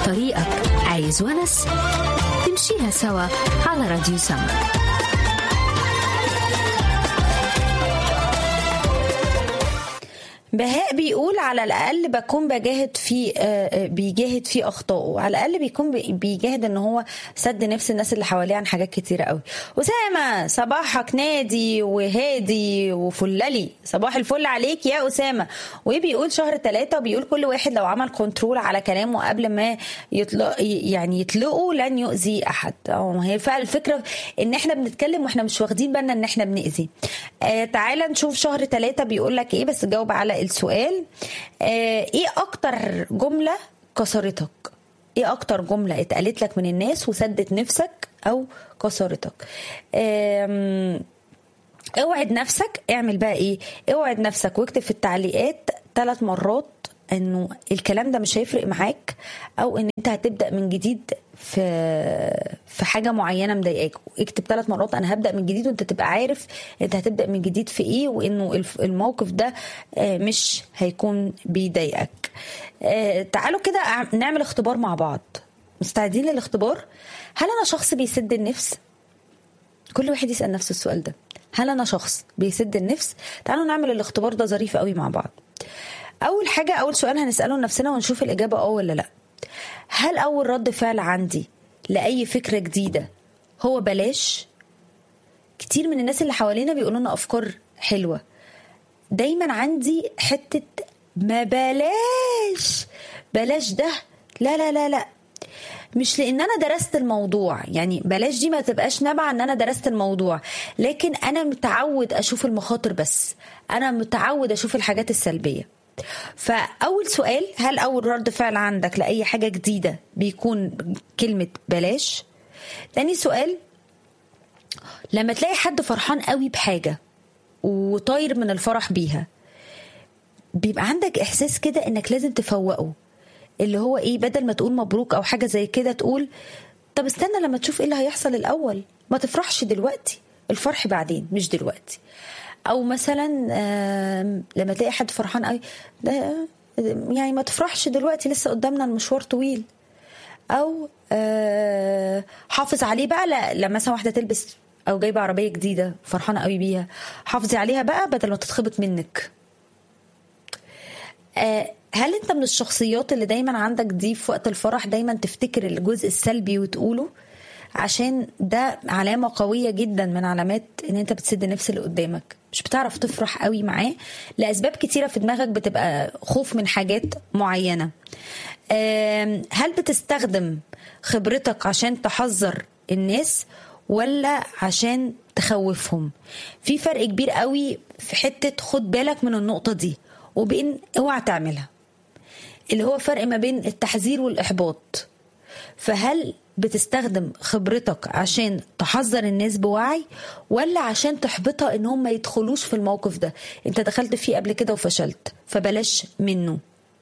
طريقك عايز ونس تمشيها سوا على راديو سما بهاء بيقول على الاقل بكون بجاهد في بيجاهد في اخطائه على الاقل بيكون بيجاهد ان هو سد نفس الناس اللي حواليه عن حاجات كتيره قوي اسامه صباحك نادي وهادي وفللي صباح الفل عليك يا اسامه وبيقول شهر ثلاثة وبيقول كل واحد لو عمل كنترول على كلامه قبل ما يطلق يعني يطلقه لن يؤذي احد هي الفكره ان احنا بنتكلم واحنا مش واخدين بالنا ان احنا بنأذي آه تعالى نشوف شهر ثلاثة بيقول لك ايه بس جاوب على السؤال آه ايه اكتر جمله كسرتك ايه اكتر جمله اتقالت لك من الناس وسدت نفسك او كسرتك اوعد نفسك اعمل بقى ايه اوعد نفسك واكتب في التعليقات ثلاث مرات انه الكلام ده مش هيفرق معاك او ان انت هتبدا من جديد في في حاجه معينه مضايقاك اكتب ثلاث مرات انا هبدا من جديد وانت تبقى عارف انت هتبدا من جديد في ايه وانه الموقف ده مش هيكون بيضايقك تعالوا كده نعمل اختبار مع بعض مستعدين للاختبار هل انا شخص بيسد النفس كل واحد يسال نفسه السؤال ده هل انا شخص بيسد النفس تعالوا نعمل الاختبار ده ظريف قوي مع بعض اول حاجه اول سؤال هنساله لنفسنا ونشوف الاجابه اه ولا لا هل اول رد فعل عندي لاي فكره جديده هو بلاش كتير من الناس اللي حوالينا بيقولوا لنا افكار حلوه دايما عندي حته ما بلاش بلاش ده لا لا لا لا مش لان انا درست الموضوع يعني بلاش دي ما تبقاش نابعه ان انا درست الموضوع لكن انا متعود اشوف المخاطر بس انا متعود اشوف الحاجات السلبيه فاول سؤال هل اول رد فعل عندك لاي حاجه جديده بيكون كلمه بلاش تاني سؤال لما تلاقي حد فرحان قوي بحاجه وطاير من الفرح بيها بيبقى عندك احساس كده انك لازم تفوقه اللي هو ايه بدل ما تقول مبروك او حاجه زي كده تقول طب استنى لما تشوف ايه اللي هيحصل الاول ما تفرحش دلوقتي الفرح بعدين مش دلوقتي او مثلا لما تلاقي حد فرحان قوي ده يعني ما تفرحش دلوقتي لسه قدامنا المشوار طويل او حافظ عليه بقى لما مثلا واحده تلبس او جايبه عربيه جديده فرحانه قوي بيها حافظي عليها بقى بدل ما تتخبط منك هل انت من الشخصيات اللي دايما عندك دي في وقت الفرح دايما تفتكر الجزء السلبي وتقوله عشان ده علامة قوية جدا من علامات ان انت بتسد نفس اللي قدامك مش بتعرف تفرح قوي معاه لأسباب كتيرة في دماغك بتبقى خوف من حاجات معينة هل بتستخدم خبرتك عشان تحذر الناس ولا عشان تخوفهم في فرق كبير قوي في حتة خد بالك من النقطة دي وبين اوعى تعملها اللي هو فرق ما بين التحذير والإحباط فهل بتستخدم خبرتك عشان تحذر الناس بوعي ولا عشان تحبطها ان هم ما يدخلوش في الموقف ده انت دخلت فيه قبل كده وفشلت فبلاش منه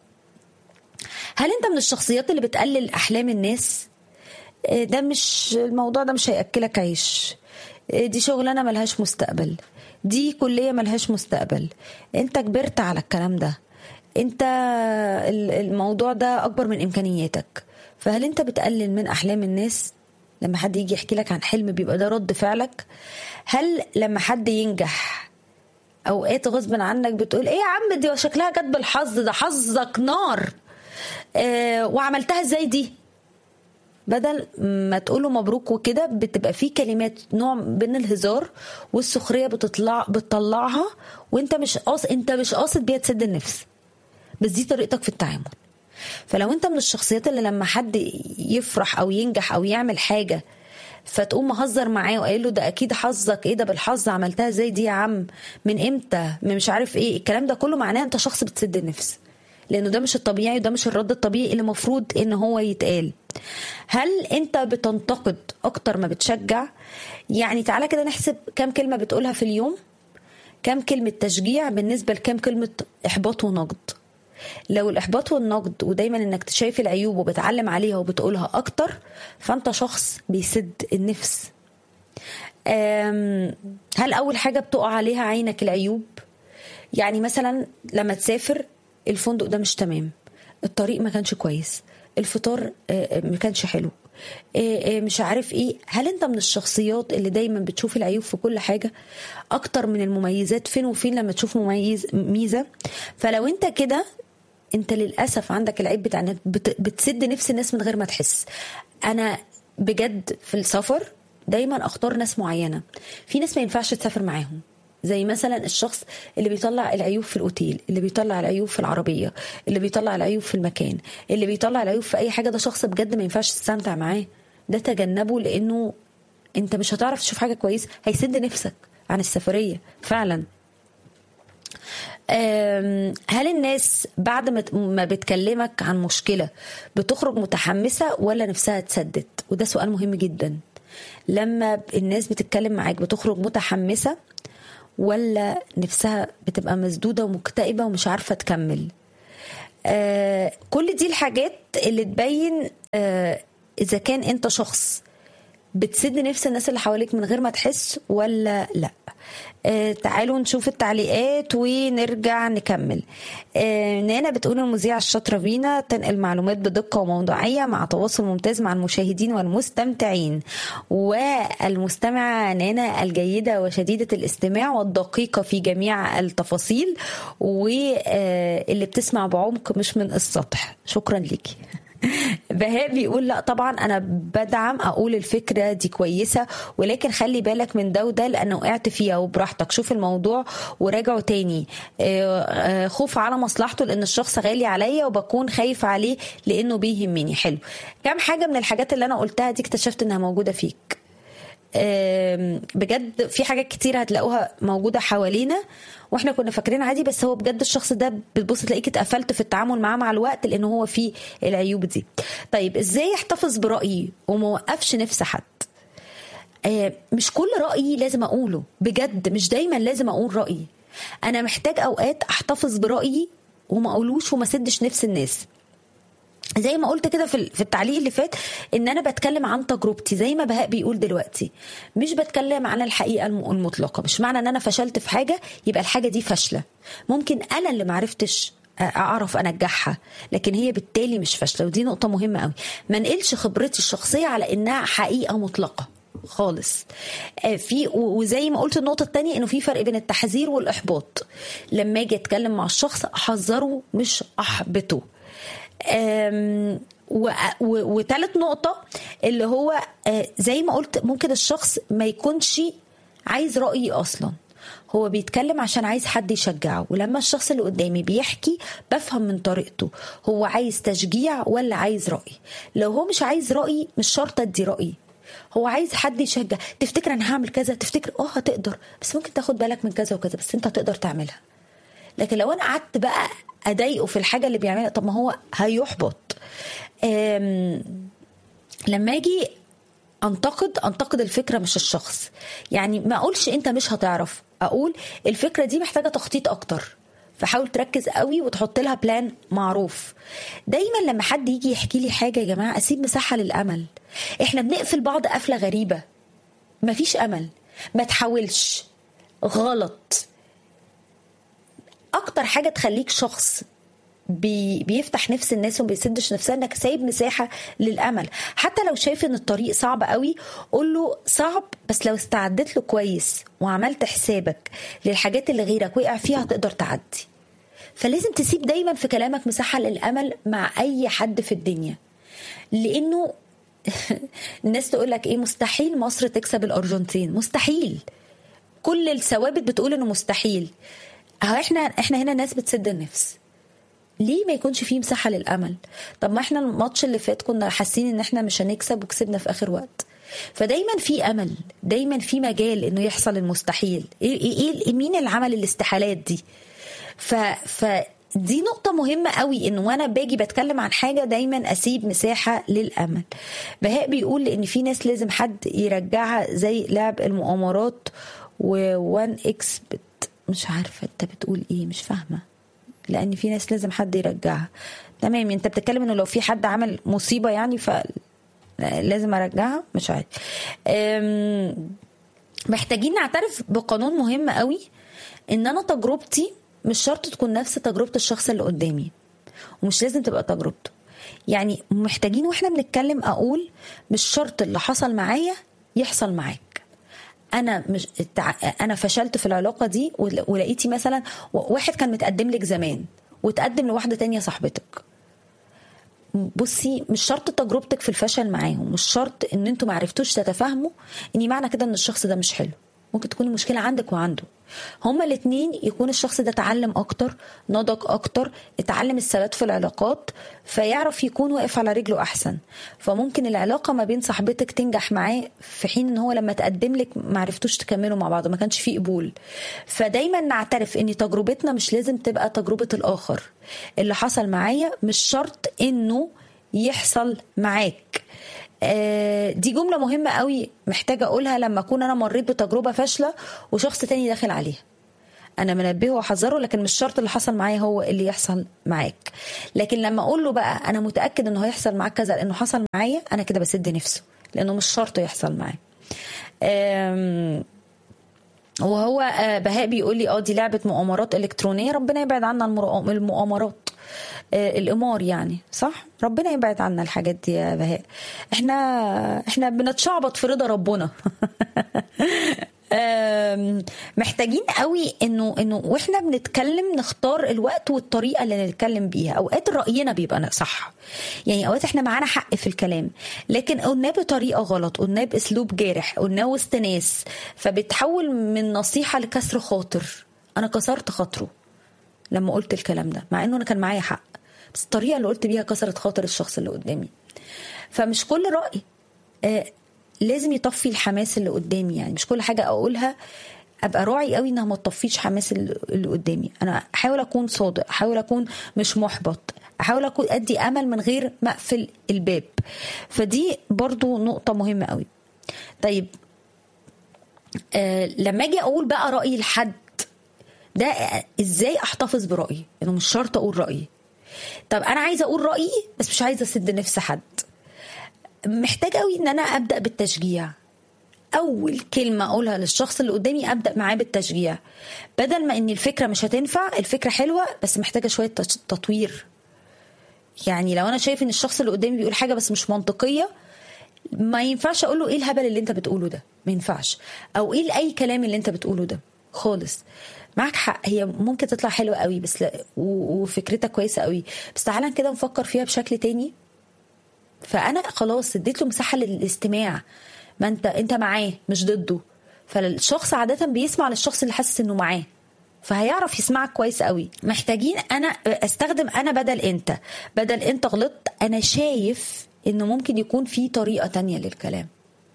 هل انت من الشخصيات اللي بتقلل احلام الناس ده مش الموضوع ده مش هياكلك عيش دي شغلانه ملهاش مستقبل دي كليه ملهاش مستقبل انت كبرت على الكلام ده انت الموضوع ده اكبر من امكانياتك فهل انت بتقلل من احلام الناس لما حد يجي يحكي لك عن حلم بيبقى ده رد فعلك هل لما حد ينجح اوقات غصب عنك بتقول ايه يا عم دي شكلها جت بالحظ ده حظك نار اه وعملتها ازاي دي بدل ما تقوله مبروك وكده بتبقى في كلمات نوع من الهزار والسخريه بتطلع بتطلعها وانت مش قاصد انت مش قاصد بيها تسد النفس بس دي طريقتك في التعامل فلو انت من الشخصيات اللي لما حد يفرح او ينجح او يعمل حاجه فتقوم مهزر معاه وقايل له ده اكيد حظك ايه ده بالحظ عملتها ازاي دي يا عم من امتى من مش عارف ايه الكلام ده كله معناه انت شخص بتسد النفس لانه ده مش الطبيعي وده مش الرد الطبيعي اللي المفروض ان هو يتقال هل انت بتنتقد اكتر ما بتشجع يعني تعالى كده نحسب كام كلمه بتقولها في اليوم كام كلمه تشجيع بالنسبه لكام كلمه احباط ونقد لو الاحباط والنقد ودايما انك شايف العيوب وبتعلم عليها وبتقولها اكتر فانت شخص بيسد النفس هل اول حاجه بتقع عليها عينك العيوب يعني مثلا لما تسافر الفندق ده مش تمام الطريق ما كانش كويس الفطار آه، آه، ما كانش حلو آه، آه، مش عارف ايه هل انت من الشخصيات اللي دايما بتشوف العيوب في كل حاجه اكتر من المميزات فين وفين لما تشوف مميز ميزه فلو انت كده انت للاسف عندك العيب بتاع انك بت- بتسد نفس الناس من غير ما تحس انا بجد في السفر دايما اختار ناس معينه في ناس ما ينفعش تسافر معاهم زي مثلا الشخص اللي بيطلع العيوب في الاوتيل اللي بيطلع العيوب في العربيه اللي بيطلع العيوب في المكان اللي بيطلع العيوب في اي حاجه ده شخص بجد ما ينفعش تستمتع معاه ده تجنبه لانه انت مش هتعرف تشوف حاجه كويسه هيسد نفسك عن السفريه فعلا أم، هل الناس بعد ما ت- ما بتكلمك عن مشكلة بتخرج متحمسة ولا نفسها تسدد وده سؤال مهم جدا لما الناس بتتكلم معاك بتخرج متحمسة ولا نفسها بتبقى مسدودة ومكتئبة ومش عارفة تكمل آه كل دي الحاجات اللي تبين آه إذا كان أنت شخص بتسد نفس الناس اللي حواليك من غير ما تحس ولا لا آه تعالوا نشوف التعليقات ونرجع نكمل آه نانا بتقول المذيعة الشاطرة فينا تنقل معلومات بدقة وموضوعية مع تواصل ممتاز مع المشاهدين والمستمتعين والمستمعة نانا الجيدة وشديدة الاستماع والدقيقة في جميع التفاصيل واللي بتسمع بعمق مش من السطح شكرا ليكي بهاء بيقول لا طبعا انا بدعم اقول الفكره دي كويسه ولكن خلي بالك من ده وده لانه وقعت فيها وبراحتك شوف الموضوع وراجعه تاني آه، آه، خوف على مصلحته لان الشخص غالي عليا وبكون خايف عليه لانه بيهمني حلو كم حاجه من الحاجات اللي انا قلتها دي اكتشفت انها موجوده فيك آم، بجد في حاجات كتير هتلاقوها موجوده حوالينا واحنا كنا فاكرين عادي بس هو بجد الشخص ده بتبص تلاقيك اتقفلت في التعامل معاه مع الوقت لان هو فيه العيوب دي طيب ازاي احتفظ برايي وما اوقفش نفس حد آه، مش كل رايي لازم اقوله بجد مش دايما لازم اقول رايي انا محتاج اوقات احتفظ برايي وما اقولوش وما سدش نفس الناس زي ما قلت كده في في التعليق اللي فات ان انا بتكلم عن تجربتي زي ما بهاء بيقول دلوقتي مش بتكلم عن الحقيقه الم- المطلقه مش معنى ان انا فشلت في حاجه يبقى الحاجه دي فاشله ممكن انا اللي معرفتش اعرف انجحها لكن هي بالتالي مش فاشله ودي نقطه مهمه قوي ما نقلش خبرتي الشخصيه على انها حقيقه مطلقه خالص آه، في و- وزي ما قلت النقطة التانية انه في فرق بين التحذير والإحباط لما اجي اتكلم مع الشخص احذره مش احبطه أم، و- و- وتالت نقطة اللي هو آه، زي ما قلت ممكن الشخص ما يكونش عايز رأيي أصلا هو بيتكلم عشان عايز حد يشجعه ولما الشخص اللي قدامي بيحكي بفهم من طريقته هو عايز تشجيع ولا عايز رأي لو هو مش عايز رأيي مش شرط ادي رأيي هو عايز حد يشجع تفتكر انا هعمل كذا تفتكر اه هتقدر بس ممكن تاخد بالك من كذا وكذا بس انت هتقدر تعملها لكن لو انا قعدت بقى اضايقه في الحاجه اللي بيعملها طب ما هو هيحبط أم، لما اجي انتقد انتقد الفكره مش الشخص يعني ما اقولش انت مش هتعرف اقول الفكره دي محتاجه تخطيط اكتر فحاول تركز قوي وتحط لها بلان معروف دايما لما حد يجي يحكي لي حاجه يا جماعه اسيب مساحه للامل احنا بنقفل بعض قفله غريبه مفيش امل ما تحاولش غلط اكتر حاجه تخليك شخص بي بيفتح نفس الناس وما بيسدش نفسها انك سايب مساحه للامل حتى لو شايف ان الطريق صعب قوي قول له صعب بس لو استعدت له كويس وعملت حسابك للحاجات اللي غيرك وقع فيها هتقدر تعدي فلازم تسيب دايما في كلامك مساحه للامل مع اي حد في الدنيا لانه الناس تقول لك ايه مستحيل مصر تكسب الارجنتين مستحيل كل الثوابت بتقول انه مستحيل اهو احنا احنا هنا ناس بتسد النفس ليه ما يكونش فيه مساحه للامل طب ما احنا الماتش اللي فات كنا حاسين ان احنا مش هنكسب وكسبنا في اخر وقت فدايما في امل دايما في مجال انه يحصل المستحيل ايه ايه, إيه مين اللي عمل الاستحالات دي ف ف دي نقطة مهمة قوي ان وانا باجي بتكلم عن حاجة دايما اسيب مساحة للامل بهاء بيقول ان في ناس لازم حد يرجعها زي لعب المؤامرات ووان اكس بت مش عارفة انت بتقول ايه مش فاهمة لان في ناس لازم حد يرجعها تمام انت بتتكلم انه لو في حد عمل مصيبة يعني ف لازم ارجعها مش عارف أم... محتاجين نعترف بقانون مهم قوي ان انا تجربتي مش شرط تكون نفس تجربة الشخص اللي قدامي ومش لازم تبقى تجربته يعني محتاجين واحنا بنتكلم اقول مش شرط اللي حصل معايا يحصل معاك انا مش انا فشلت في العلاقه دي ولقيتي مثلا واحد كان متقدم لك زمان وتقدم لواحده تانية صاحبتك بصي مش شرط تجربتك في الفشل معاهم مش شرط ان انتوا معرفتوش تتفاهموا ان معنى كده ان الشخص ده مش حلو ممكن تكون المشكله عندك وعنده هما الاثنين يكون الشخص ده اتعلم اكتر نضج اكتر اتعلم الثبات في العلاقات فيعرف يكون واقف على رجله احسن فممكن العلاقه ما بين صاحبتك تنجح معاه في حين ان هو لما تقدم لك ما عرفتوش تكملوا مع بعض ما كانش فيه قبول فدايما نعترف ان تجربتنا مش لازم تبقى تجربه الاخر اللي حصل معايا مش شرط انه يحصل معاك دي جملة مهمة قوي محتاجة أقولها لما أكون أنا مريت بتجربة فاشلة وشخص تاني داخل عليها أنا منبهه وأحذره لكن مش شرط اللي حصل معايا هو اللي يحصل معاك لكن لما أقول له بقى أنا متأكد إنه هيحصل معاك كذا لأنه حصل معايا أنا كده بسد نفسه لأنه مش شرط يحصل معايا وهو بهاء بيقول لي اه دي لعبه مؤامرات الكترونيه ربنا يبعد عنا المؤامرات القمار يعني صح ربنا يبعد عنا الحاجات دي يا بهاء احنا احنا بنتشعبط في رضا ربنا محتاجين قوي انه انه واحنا بنتكلم نختار الوقت والطريقه اللي نتكلم بيها اوقات راينا بيبقى صح يعني اوقات احنا معانا حق في الكلام لكن قلناه بطريقه غلط قلناه باسلوب جارح قلناه وسط ناس فبتحول من نصيحه لكسر خاطر انا كسرت خاطره لما قلت الكلام ده مع انه انا كان معايا حق بس الطريقه اللي قلت بيها كسرت خاطر الشخص اللي قدامي فمش كل راي آه لازم يطفي الحماس اللي قدامي يعني مش كل حاجه اقولها ابقى راعي قوي انها ما تطفيش حماس اللي قدامي انا احاول اكون صادق احاول اكون مش محبط احاول اكون ادي امل من غير ما اقفل الباب فدي برضو نقطه مهمه قوي طيب آه لما اجي اقول بقى رايي لحد ده ازاي احتفظ برايي انه مش شرط اقول رايي طب انا عايزه اقول رايي بس مش عايزه اسد نفس حد محتاج قوي ان انا ابدا بالتشجيع اول كلمه اقولها للشخص اللي قدامي ابدا معاه بالتشجيع بدل ما ان الفكره مش هتنفع الفكره حلوه بس محتاجه شويه تطوير يعني لو انا شايف ان الشخص اللي قدامي بيقول حاجه بس مش منطقيه ما ينفعش اقول له ايه الهبل اللي انت بتقوله ده ما ينفعش او ايه اي كلام اللي انت بتقوله ده خالص معك حق هي ممكن تطلع حلوه قوي بس لا وفكرتها كويسه قوي بس تعالى كده نفكر فيها بشكل تاني فانا خلاص اديت له مساحه للاستماع ما انت انت معاه مش ضده فالشخص عاده بيسمع للشخص اللي حاسس انه معاه فهيعرف يسمعك كويس قوي محتاجين انا استخدم انا بدل انت بدل انت غلطت انا شايف انه ممكن يكون في طريقه تانية للكلام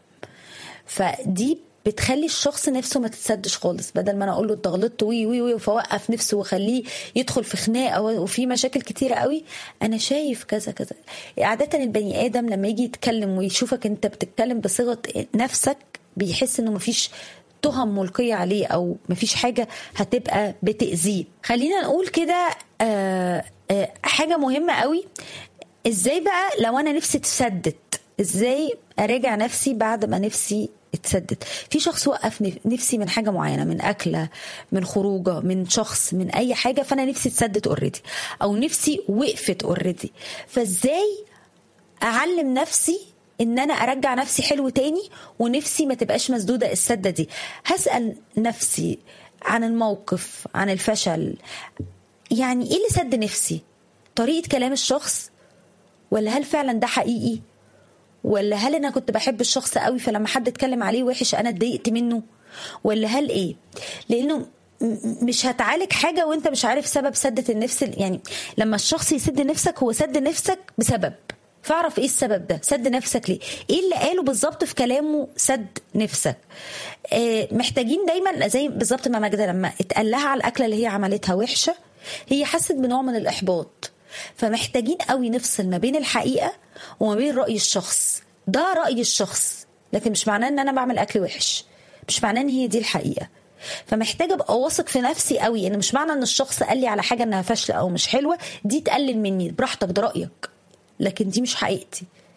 فدي بتخلي الشخص نفسه ما تتسدش خالص بدل ما انا اقول له انت غلطت وي وي وي فوقف نفسه واخليه يدخل في خناقه وفي مشاكل كتيره قوي انا شايف كذا كذا عاده البني ادم لما يجي يتكلم ويشوفك انت بتتكلم بصيغه نفسك بيحس انه مفيش تهم ملقيه عليه او مفيش حاجه هتبقى بتاذيه خلينا نقول كده آه آه حاجه مهمه قوي ازاي بقى لو انا نفسي اتسدت ازاي اراجع نفسي بعد ما نفسي اتسدد في شخص وقف نفسي من حاجه معينه من اكله من خروجه من شخص من اي حاجه فانا نفسي اتسدد اوريدي او نفسي وقفت اوريدي فازاي اعلم نفسي ان انا ارجع نفسي حلو تاني ونفسي ما تبقاش مسدوده السده دي هسال نفسي عن الموقف عن الفشل يعني ايه اللي سد نفسي طريقه كلام الشخص ولا هل فعلا ده حقيقي ولا هل انا كنت بحب الشخص قوي فلما حد اتكلم عليه وحش انا اتضايقت منه ولا هل ايه لانه مش هتعالج حاجه وانت مش عارف سبب سده النفس يعني لما الشخص يسد نفسك هو سد نفسك بسبب فاعرف ايه السبب ده سد نفسك ليه ايه اللي قاله بالظبط في كلامه سد نفسك آه محتاجين دايما زي بالظبط ما ماجده لما اتقال لها على الاكله اللي هي عملتها وحشه هي حست بنوع من الاحباط فمحتاجين قوي نفصل ما بين الحقيقه وما بين راي الشخص ده راي الشخص لكن مش معناه ان انا بعمل اكل وحش مش معناه ان هي دي الحقيقه فمحتاجه ابقى واثق في نفسي قوي ان مش معنى ان الشخص قال لي على حاجه انها فاشله او مش حلوه دي تقلل مني براحتك ده رايك لكن دي مش حقيقتي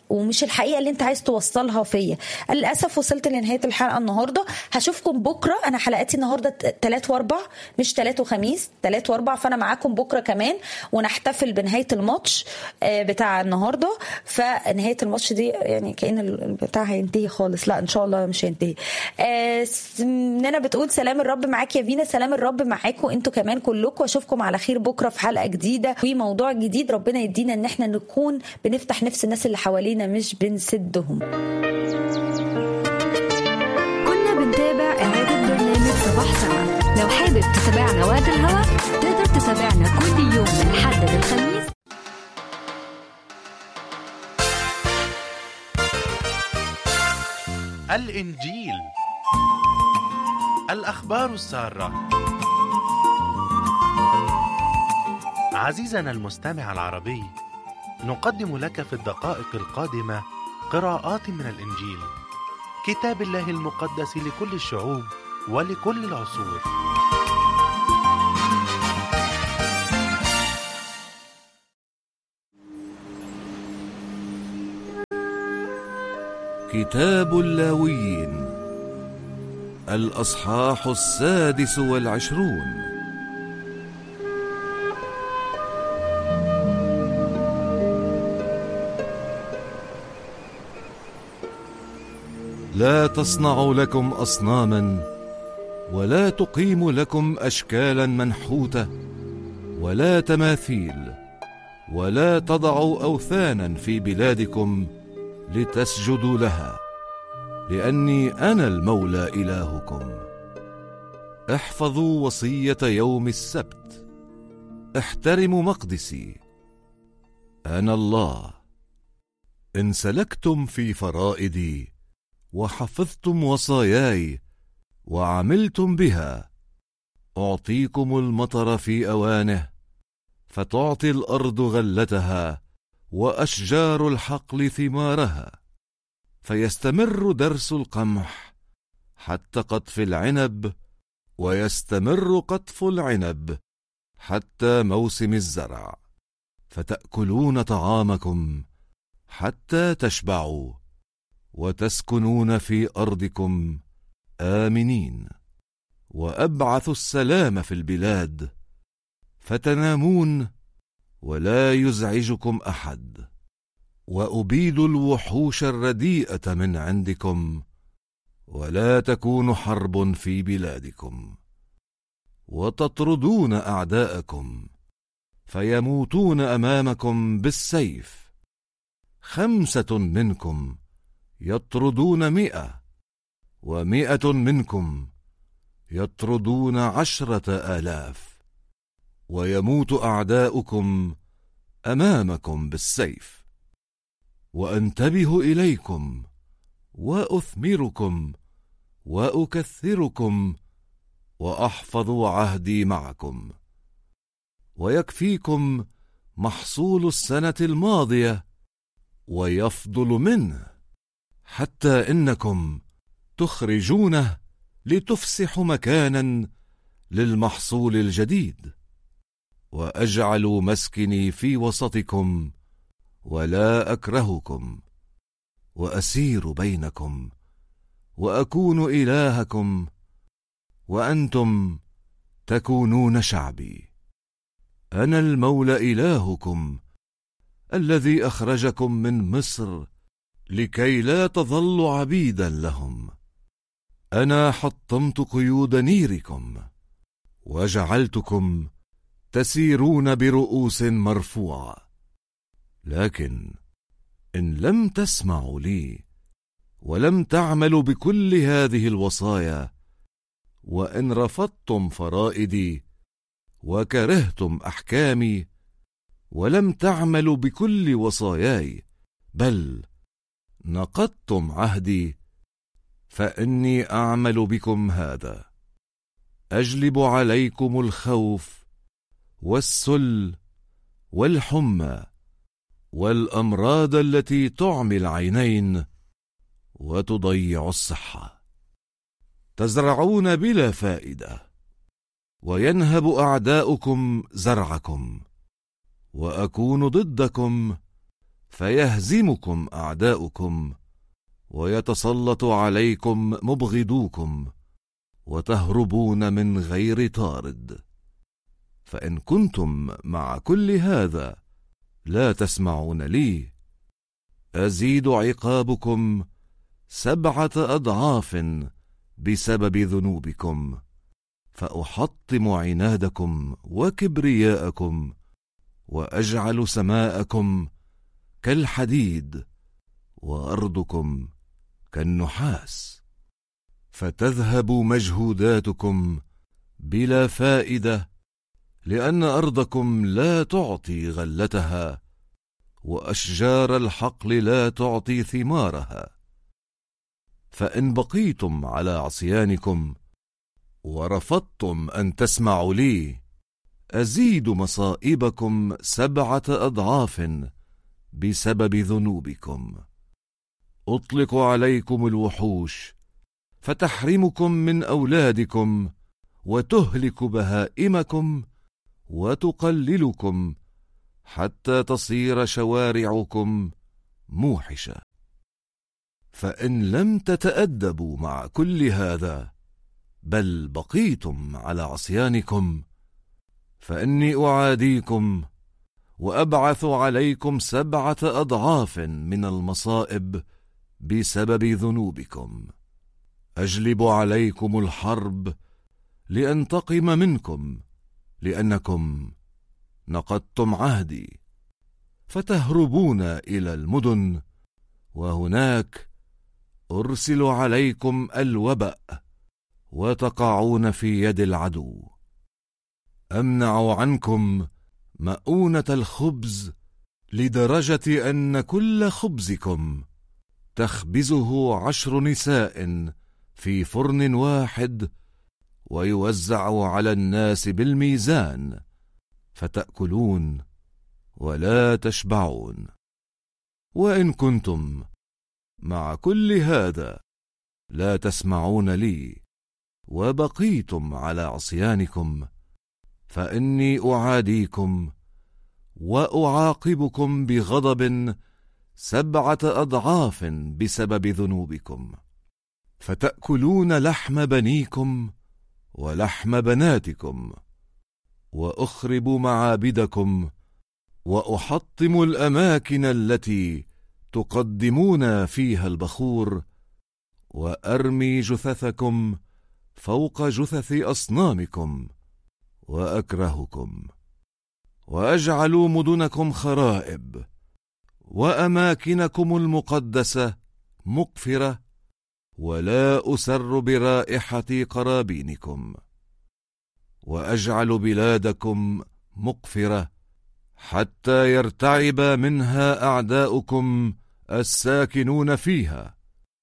ومش الحقيقه اللي انت عايز توصلها فيا للاسف وصلت لنهايه الحلقه النهارده هشوفكم بكره انا حلقاتي النهارده ثلاث واربع مش ثلاث وخميس ثلاث واربع فانا معاكم بكره كمان ونحتفل بنهايه الماتش آه، بتاع النهارده فنهايه الماتش دي يعني كان البتاع هينتهي خالص لا ان شاء الله مش هينتهي آه، س- مننا بتقول سلام الرب معاك يا فينا سلام الرب معاكم انتوا كمان كلكم واشوفكم على خير بكره في حلقه جديده وموضوع جديد ربنا يدينا ان احنا نكون بنفتح نفس الناس اللي حوالينا مش بنسدهم كنا بنتابع إعادة برنامج صباح سما لو حابب تتابعنا وقت الهوا تقدر تتابعنا كل يوم من الحد للخميس الإنجيل الأخبار السارة عزيزنا المستمع العربي نقدم لك في الدقائق القادمة قراءات من الإنجيل كتاب الله المقدس لكل الشعوب ولكل العصور كتاب اللاويين الأصحاح السادس والعشرون لا تصنعوا لكم أصناما ولا تقيموا لكم أشكالا منحوتة ولا تماثيل ولا تضعوا أوثانا في بلادكم لتسجدوا لها لاني انا المولى الهكم احفظوا وصيه يوم السبت احترموا مقدسي انا الله ان سلكتم في فرائدي وحفظتم وصاياي وعملتم بها اعطيكم المطر في اوانه فتعطي الارض غلتها واشجار الحقل ثمارها فيستمر درس القمح حتى قطف العنب ويستمر قطف العنب حتى موسم الزرع فتاكلون طعامكم حتى تشبعوا وتسكنون في ارضكم امنين وابعث السلام في البلاد فتنامون ولا يزعجكم احد وابيد الوحوش الرديئه من عندكم ولا تكون حرب في بلادكم وتطردون اعداءكم فيموتون امامكم بالسيف خمسه منكم يطردون مئه ومئه منكم يطردون عشره الاف ويموت اعداؤكم امامكم بالسيف وانتبه اليكم واثمركم واكثركم واحفظ عهدي معكم ويكفيكم محصول السنه الماضيه ويفضل منه حتى انكم تخرجونه لتفسحوا مكانا للمحصول الجديد واجعل مسكني في وسطكم ولا اكرهكم واسير بينكم واكون الهكم وانتم تكونون شعبي انا المولى الهكم الذي اخرجكم من مصر لكي لا تظلوا عبيدا لهم انا حطمت قيود نيركم وجعلتكم تسيرون برؤوس مرفوعه لكن ان لم تسمعوا لي ولم تعملوا بكل هذه الوصايا وان رفضتم فرائدي وكرهتم احكامي ولم تعملوا بكل وصاياي بل نقضتم عهدي فاني اعمل بكم هذا اجلب عليكم الخوف والسل والحمى والامراض التي تعمي العينين وتضيع الصحه تزرعون بلا فائده وينهب اعداؤكم زرعكم واكون ضدكم فيهزمكم اعداؤكم ويتسلط عليكم مبغضوكم وتهربون من غير طارد فان كنتم مع كل هذا لا تسمعون لي ازيد عقابكم سبعه اضعاف بسبب ذنوبكم فاحطم عنادكم وكبرياءكم واجعل سماءكم كالحديد وارضكم كالنحاس فتذهب مجهوداتكم بلا فائده لان ارضكم لا تعطي غلتها واشجار الحقل لا تعطي ثمارها فان بقيتم على عصيانكم ورفضتم ان تسمعوا لي ازيد مصائبكم سبعه اضعاف بسبب ذنوبكم اطلق عليكم الوحوش فتحرمكم من اولادكم وتهلك بهائمكم وتقللكم حتى تصير شوارعكم موحشه فان لم تتادبوا مع كل هذا بل بقيتم على عصيانكم فاني اعاديكم وابعث عليكم سبعه اضعاف من المصائب بسبب ذنوبكم اجلب عليكم الحرب لانتقم منكم لانكم نقضتم عهدي فتهربون الى المدن وهناك ارسل عليكم الوبا وتقعون في يد العدو امنع عنكم مؤونه الخبز لدرجه ان كل خبزكم تخبزه عشر نساء في فرن واحد ويوزع على الناس بالميزان فتاكلون ولا تشبعون وان كنتم مع كل هذا لا تسمعون لي وبقيتم على عصيانكم فاني اعاديكم واعاقبكم بغضب سبعه اضعاف بسبب ذنوبكم فتاكلون لحم بنيكم ولحم بناتكم واخرب معابدكم واحطم الاماكن التي تقدمون فيها البخور وارمي جثثكم فوق جثث اصنامكم واكرهكم واجعل مدنكم خرائب واماكنكم المقدسه مقفره ولا اسر برائحه قرابينكم واجعل بلادكم مقفره حتى يرتعب منها اعداؤكم الساكنون فيها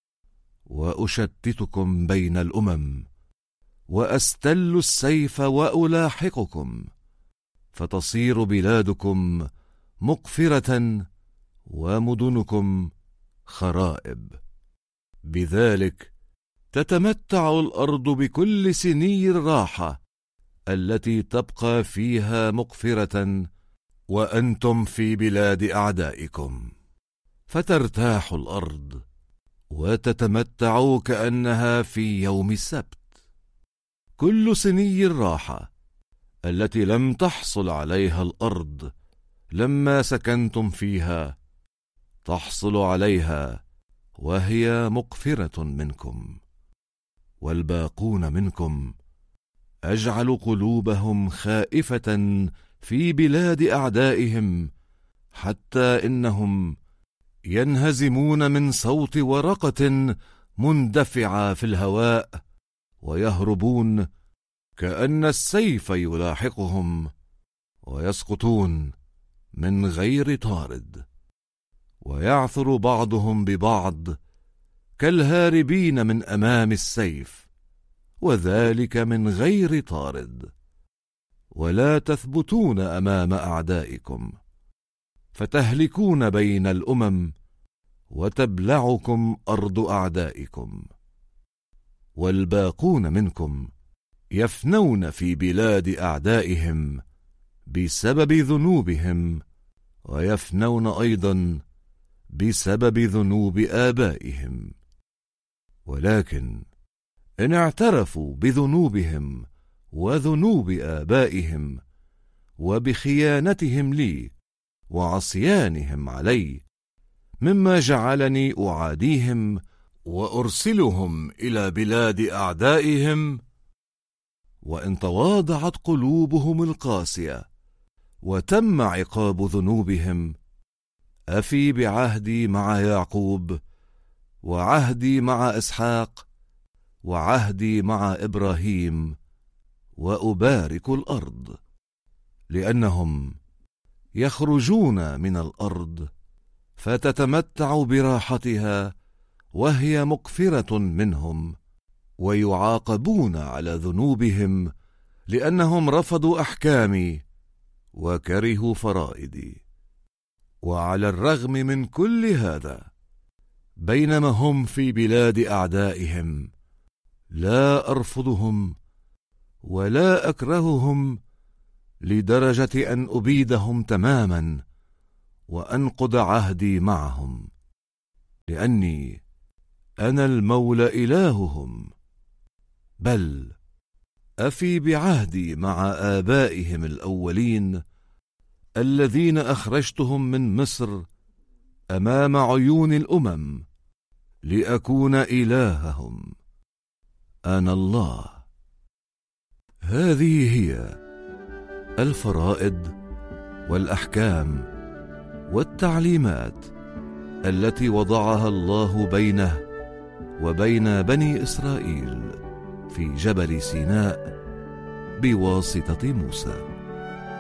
واشتتكم بين الامم واستل السيف والاحقكم فتصير بلادكم مقفره ومدنكم خرائب بذلك تتمتع الارض بكل سني الراحه التي تبقى فيها مقفره وانتم في بلاد اعدائكم فترتاح الارض وتتمتع كانها في يوم السبت كل سني الراحه التي لم تحصل عليها الارض لما سكنتم فيها تحصل عليها وهي مقفره منكم والباقون منكم اجعل قلوبهم خائفه في بلاد اعدائهم حتى انهم ينهزمون من صوت ورقه مندفعه في الهواء ويهربون كان السيف يلاحقهم ويسقطون من غير طارد ويعثر بعضهم ببعض كالهاربين من امام السيف وذلك من غير طارد ولا تثبتون امام اعدائكم فتهلكون بين الامم وتبلعكم ارض اعدائكم والباقون منكم يفنون في بلاد اعدائهم بسبب ذنوبهم ويفنون ايضا بسبب ذنوب ابائهم ولكن ان اعترفوا بذنوبهم وذنوب ابائهم وبخيانتهم لي وعصيانهم علي مما جعلني اعاديهم وارسلهم الى بلاد اعدائهم وان تواضعت قلوبهم القاسيه وتم عقاب ذنوبهم افي بعهدي مع يعقوب وعهدي مع اسحاق وعهدي مع ابراهيم وابارك الارض لانهم يخرجون من الارض فتتمتع براحتها وهي مقفره منهم ويعاقبون على ذنوبهم لانهم رفضوا احكامي وكرهوا فرائدي وعلى الرغم من كل هذا بينما هم في بلاد اعدائهم لا ارفضهم ولا اكرههم لدرجه ان ابيدهم تماما وانقض عهدي معهم لاني انا المولى الههم بل افي بعهدي مع ابائهم الاولين الذين اخرجتهم من مصر امام عيون الامم لاكون الههم انا الله هذه هي الفرائض والاحكام والتعليمات التي وضعها الله بينه وبين بني اسرائيل في جبل سيناء بواسطه موسى